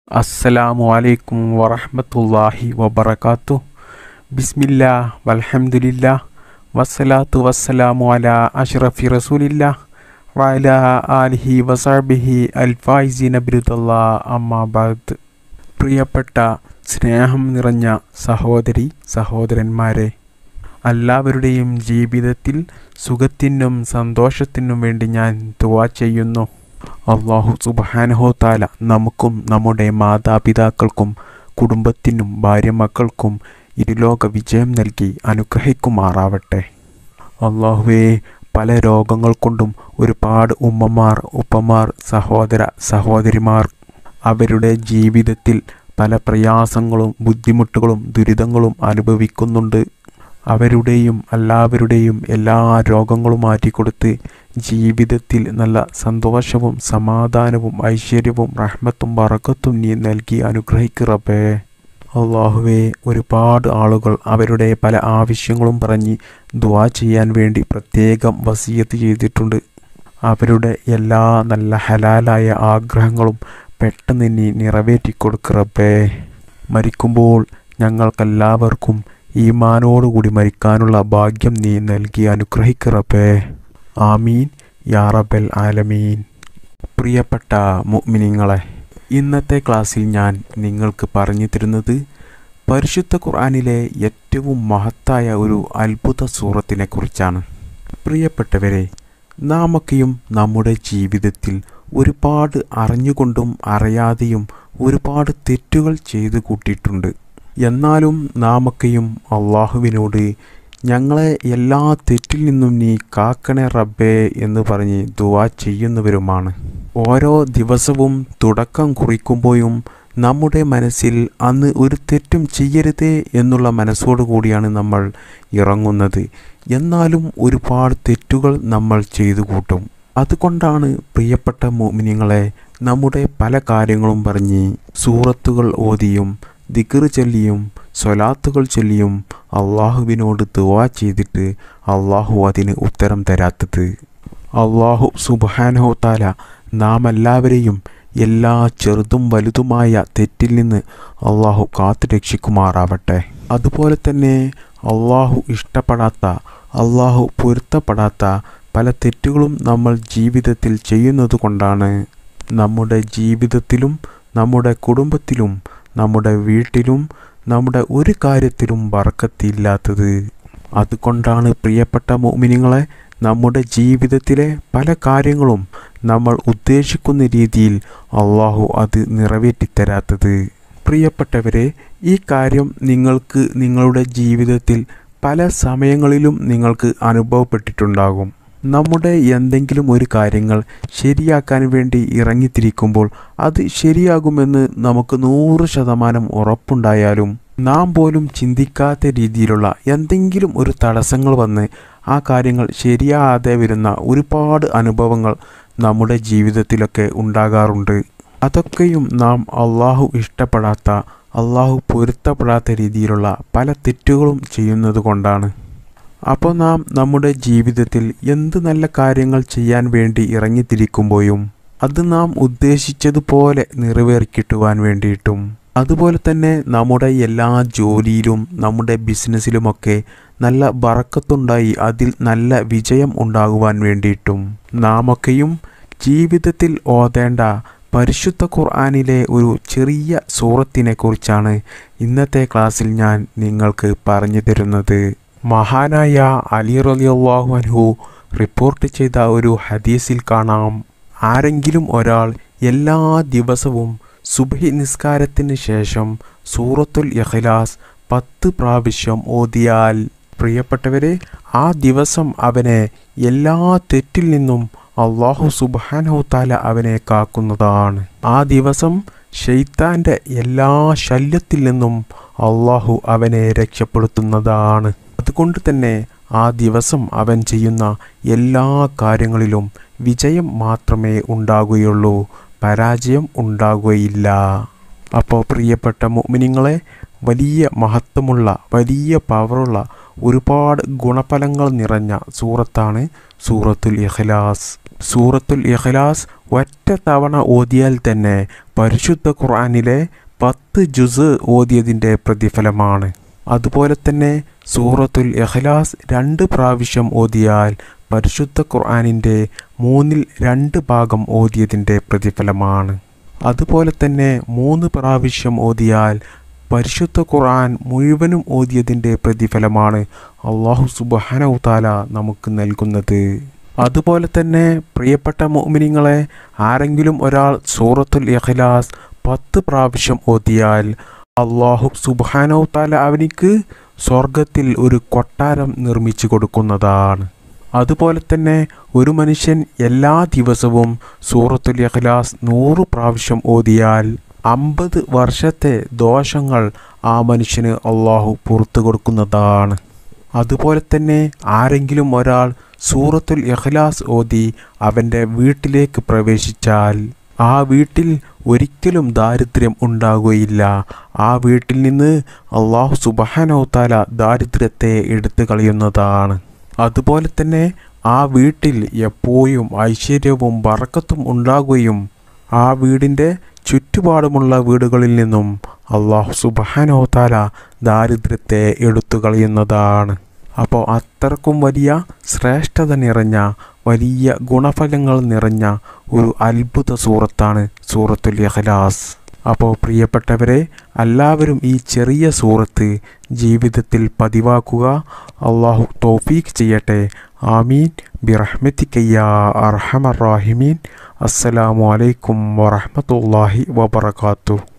അസ്സലാമു അലൈക്കും വറഹ്മത്തുള്ളാഹി വബറകാത്തു ബിസ്മില്ലാ വൽഹംദുലില്ലാ വസ്സലാത്തു വസ്സലാമു അലാ അഷ്റഫി റസൂലില്ലാ വഅല ആലിഹി വസഹബിഹി അൽഫായിസീന ബിരുദല്ലാ അമ്മാ ബഅദ് പ്രിയപ്പെട്ട സ്നേഹം നിറഞ്ഞ സഹോദരി സഹോദരന്മാരെ എല്ലാവരുടെയും ജീവിതത്തിൽ സുഖത്തിനും സന്തോഷത്തിനും വേണ്ടി ഞാൻ ദുആ ചെയ്യുന്നു അള്ളാഹു സുബാനഹോ താല നമുക്കും നമ്മുടെ മാതാപിതാക്കൾക്കും കുടുംബത്തിനും ഭാര്യ മക്കൾക്കും ഇരുലോക വിജയം നൽകി അനുഗ്രഹിക്കുമാറാവട്ടെ അള്ളാഹുവേ പല രോഗങ്ങൾ കൊണ്ടും ഒരുപാട് ഉമ്മമാർ ഉപ്പമാർ സഹോദര സഹോദരിമാർ അവരുടെ ജീവിതത്തിൽ പല പ്രയാസങ്ങളും ബുദ്ധിമുട്ടുകളും ദുരിതങ്ങളും അനുഭവിക്കുന്നുണ്ട് അവരുടെയും എല്ലാവരുടെയും എല്ലാ രോഗങ്ങളും മാറ്റിക്കൊടുത്ത് ജീവിതത്തിൽ നല്ല സന്തോഷവും സമാധാനവും ഐശ്വര്യവും റഹ്മത്തും വറക്കത്തും നീ നൽകി അനുഗ്രഹിക്കറബേ അള്ളാഹുവെ ഒരുപാട് ആളുകൾ അവരുടെ പല ആവശ്യങ്ങളും പറഞ്ഞ് ദുവാ ചെയ്യാൻ വേണ്ടി പ്രത്യേകം വസീയത്ത് ചെയ്തിട്ടുണ്ട് അവരുടെ എല്ലാ നല്ല ഹലാലായ ആഗ്രഹങ്ങളും പെട്ടെന്ന് നീ നിറവേറ്റി കൊടുക്കറബേ മരിക്കുമ്പോൾ ഞങ്ങൾക്കെല്ലാവർക്കും ഈമാനോടുകൂടി മരിക്കാനുള്ള ഭാഗ്യം നീ നൽകി അനുഗ്രഹിക്കറബേ ആമീൻ യാ റബ്ബൽ ആലമീൻ പ്രിയപ്പെട്ട മുഅ്മിനീങ്ങളെ ഇന്നത്തെ ക്ലാസ്സിൽ ഞാൻ നിങ്ങൾക്ക് പറഞ്ഞു തരുന്നത് പരിശുദ്ധ ഖുർആനിലെ ഏറ്റവും മഹത്തായ ഒരു അത്ഭുത സൂറത്തിനെ കുറിച്ചാണ് പ്രിയപ്പെട്ടവരെ നാമൊക്കെയും നമ്മുടെ ജീവിതത്തിൽ ഒരുപാട് അറിഞ്ഞുകൊണ്ടും അറിയാതെയും ഒരുപാട് തെറ്റുകൾ ചെയ്തു കൂട്ടിയിട്ടുണ്ട് എന്നാലും നാമൊക്കെയും അള്ളാഹുവിനോട് ഞങ്ങളെ എല്ലാ തെറ്റിൽ നിന്നും നീ കാക്കണേ റബ്ബേ എന്ന് പറഞ്ഞ് ദുവാ ചെയ്യുന്നവരുമാണ് ഓരോ ദിവസവും തുടക്കം കുറിക്കുമ്പോഴും നമ്മുടെ മനസ്സിൽ അന്ന് ഒരു തെറ്റും ചെയ്യരുതേ എന്നുള്ള മനസ്സോടുകൂടിയാണ് നമ്മൾ ഇറങ്ങുന്നത് എന്നാലും ഒരുപാട് തെറ്റുകൾ നമ്മൾ ചെയ്തു കൂട്ടും അതുകൊണ്ടാണ് പ്രിയപ്പെട്ട മോമിനിങ്ങളെ നമ്മുടെ പല കാര്യങ്ങളും പറഞ്ഞ് സൂറത്തുകൾ ഓതിയും ദിക്കർ ചൊല്ലിയും സ്വലാത്തുകൾ ചൊല്ലിയും അള്ളാഹുവിനോട് ദുവാ ചെയ്തിട്ട് അള്ളാഹു അതിന് ഉത്തരം തരാത്തത് അള്ളാഹു സുബാനഹോ താല നാം എല്ലാവരെയും എല്ലാ ചെറുതും വലുതുമായ തെറ്റിൽ നിന്ന് അള്ളാഹു കാത്തു രക്ഷിക്കുമാറാവട്ടെ അതുപോലെ തന്നെ അള്ളാഹു ഇഷ്ടപ്പെടാത്ത അള്ളാഹു പൊരുത്തപ്പെടാത്ത പല തെറ്റുകളും നമ്മൾ ജീവിതത്തിൽ ചെയ്യുന്നത് കൊണ്ടാണ് നമ്മുടെ ജീവിതത്തിലും നമ്മുടെ കുടുംബത്തിലും നമ്മുടെ വീട്ടിലും നമ്മുടെ ഒരു കാര്യത്തിലും വറക്കത്തില്ലാത്തത് അതുകൊണ്ടാണ് പ്രിയപ്പെട്ട മോമിനിങ്ങളെ നമ്മുടെ ജീവിതത്തിലെ പല കാര്യങ്ങളും നമ്മൾ ഉദ്ദേശിക്കുന്ന രീതിയിൽ അള്ളാഹു അത് നിറവേറ്റിത്തരാത്തത് പ്രിയപ്പെട്ടവരെ ഈ കാര്യം നിങ്ങൾക്ക് നിങ്ങളുടെ ജീവിതത്തിൽ പല സമയങ്ങളിലും നിങ്ങൾക്ക് അനുഭവപ്പെട്ടിട്ടുണ്ടാകും നമ്മുടെ എന്തെങ്കിലും ഒരു കാര്യങ്ങൾ ശരിയാക്കാൻ വേണ്ടി ഇറങ്ങിത്തിരിക്കുമ്പോൾ അത് ശരിയാകുമെന്ന് നമുക്ക് നൂറ് ശതമാനം ഉറപ്പുണ്ടായാലും നാം പോലും ചിന്തിക്കാത്ത രീതിയിലുള്ള എന്തെങ്കിലും ഒരു തടസ്സങ്ങൾ വന്ന് ആ കാര്യങ്ങൾ ശരിയാകാതെ വരുന്ന ഒരുപാട് അനുഭവങ്ങൾ നമ്മുടെ ജീവിതത്തിലൊക്കെ ഉണ്ടാകാറുണ്ട് അതൊക്കെയും നാം അള്ളാഹു ഇഷ്ടപ്പെടാത്ത അള്ളാഹു പൊരുത്തപ്പെടാത്ത രീതിയിലുള്ള പല തെറ്റുകളും ചെയ്യുന്നത് കൊണ്ടാണ് അപ്പോൾ നാം നമ്മുടെ ജീവിതത്തിൽ എന്ത് നല്ല കാര്യങ്ങൾ ചെയ്യാൻ വേണ്ടി ഇറങ്ങിത്തിരിക്കുമ്പോഴും അത് നാം ഉദ്ദേശിച്ചതുപോലെ നിറവേറിക്കിട്ടുവാൻ വേണ്ടിയിട്ടും അതുപോലെ തന്നെ നമ്മുടെ എല്ലാ ജോലിയിലും നമ്മുടെ ബിസിനസ്സിലുമൊക്കെ നല്ല ബറക്കത്തുണ്ടായി അതിൽ നല്ല വിജയം ഉണ്ടാകുവാൻ വേണ്ടിയിട്ടും നാമൊക്കെയും ജീവിതത്തിൽ ഓതേണ്ട പരിശുദ്ധ ഖുർആാനിലെ ഒരു ചെറിയ സൂറത്തിനെ കുറിച്ചാണ് ഇന്നത്തെ ക്ലാസ്സിൽ ഞാൻ നിങ്ങൾക്ക് പറഞ്ഞു തരുന്നത് മഹാനായ അലി റലിയല്ലാഹു അൻഹു റിപ്പോർട്ട് ചെയ്ത ഒരു ഹദീസിൽ കാണാം ആരെങ്കിലും ഒരാൾ എല്ലാ ദിവസവും സുബഹി നിസ്കാരത്തിന് ശേഷം സൂറത്തുൽ ഇഖ്ലാസ് പത്ത് പ്രാവശ്യം ഓതിയാൽ പ്രിയപ്പെട്ടവരെ ആ ദിവസം അവനെ എല്ലാ തെറ്റിൽ നിന്നും അള്ളാഹു സുബാനഹു താല അവനെ കാക്കുന്നതാണ് ആ ദിവസം ഷെയ്ത്താൻ്റെ എല്ലാ ശല്യത്തിൽ നിന്നും അള്ളാഹു അവനെ രക്ഷപ്പെടുത്തുന്നതാണ് അതുകൊണ്ട് തന്നെ ആ ദിവസം അവൻ ചെയ്യുന്ന എല്ലാ കാര്യങ്ങളിലും വിജയം മാത്രമേ ഉണ്ടാകുകയുള്ളൂ പരാജയം ഉണ്ടാകുകയില്ല അപ്പോൾ പ്രിയപ്പെട്ട മുമിനിങ്ങളെ വലിയ മഹത്വമുള്ള വലിയ പവറുള്ള ഒരുപാട് ഗുണഫലങ്ങൾ നിറഞ്ഞ സൂറത്താണ് സൂറത്തുൽ ഇഖ്ലാസ് സൂറത്തുൽ ഇഖ്ലാസ് ഒറ്റ തവണ ഓതിയാൽ തന്നെ പരിശുദ്ധ ഖുർആനിലെ പത്ത് ജുസ് ഓതിയതിൻ്റെ പ്രതിഫലമാണ് അതുപോലെ തന്നെ സൂറത്തുൽ ഇഖ്ലാസ് രണ്ട് പ്രാവശ്യം ഓതിയാൽ പരിശുദ്ധ ഖുർആനിൻ്റെ മൂന്നിൽ രണ്ട് ഭാഗം ഓതിയതിൻ്റെ പ്രതിഫലമാണ് അതുപോലെ തന്നെ മൂന്ന് പ്രാവശ്യം ഓതിയാൽ പരിശുദ്ധ ഖുർആൻ മുഴുവനും ഓതിയതിൻ്റെ പ്രതിഫലമാണ് അള്ളാഹു സുബാനു താല നമുക്ക് നൽകുന്നത് അതുപോലെ തന്നെ പ്രിയപ്പെട്ട മോമിനിങ്ങളെ ആരെങ്കിലും ഒരാൾ സൂറത്തുൽ ഇഖ്ലാസ് പത്ത് പ്രാവശ്യം ഓതിയാൽ അള്ളാഹു സുബാനോ താല അവനിക്ക് സ്വർഗത്തിൽ ഒരു കൊട്ടാരം നിർമ്മിച്ചു കൊടുക്കുന്നതാണ് അതുപോലെ തന്നെ ഒരു മനുഷ്യൻ എല്ലാ ദിവസവും സൂറത്തുൽ ഇഖ്ലാസ് നൂറ് പ്രാവശ്യം ഓതിയാൽ അമ്പത് വർഷത്തെ ദോഷങ്ങൾ ആ മനുഷ്യന് അള്ളാഹു പുറത്തു കൊടുക്കുന്നതാണ് അതുപോലെ തന്നെ ആരെങ്കിലും ഒരാൾ സൂറത്തുൽ ഇഖ്ലാസ് ഓതി അവൻ്റെ വീട്ടിലേക്ക് പ്രവേശിച്ചാൽ ആ വീട്ടിൽ ഒരിക്കലും ദാരിദ്ര്യം ഉണ്ടാകുകയില്ല ആ വീട്ടിൽ നിന്ന് അള്ളാഹു സുബാനോത്താല ദാരിദ്ര്യത്തെ എടുത്തു കളയുന്നതാണ് അതുപോലെ തന്നെ ആ വീട്ടിൽ എപ്പോഴും ഐശ്വര്യവും ബറക്കത്തും ഉണ്ടാകുകയും ആ വീടിൻ്റെ ചുറ്റുപാടുമുള്ള വീടുകളിൽ നിന്നും അള്ളാഹു സുബാനോത്താല ദാരിദ്ര്യത്തെ എടുത്തു കളയുന്നതാണ് അപ്പോൾ അത്രക്കും വലിയ ശ്രേഷ്ഠത നിറഞ്ഞ വലിയ ഗുണഫലങ്ങൾ നിറഞ്ഞ ഒരു അത്ഭുത സൂറത്താണ് സൂറത്തുൽ ഇഖ്ലാസ് അപ്പോൾ പ്രിയപ്പെട്ടവരെ എല്ലാവരും ഈ ചെറിയ സൂറത്ത് ജീവിതത്തിൽ പതിവാക്കുക അള്ളാഹു തോഫീക്ക് ചെയ്യട്ടെ ആമീൻ ബിറഹ്മത്തിക്കയ്യ അർഹമർ റാഹിമീൻ അസ്സലാമു അലൈക്കും വറഹമത്തല്ലാഹി വബർക്കാത്തു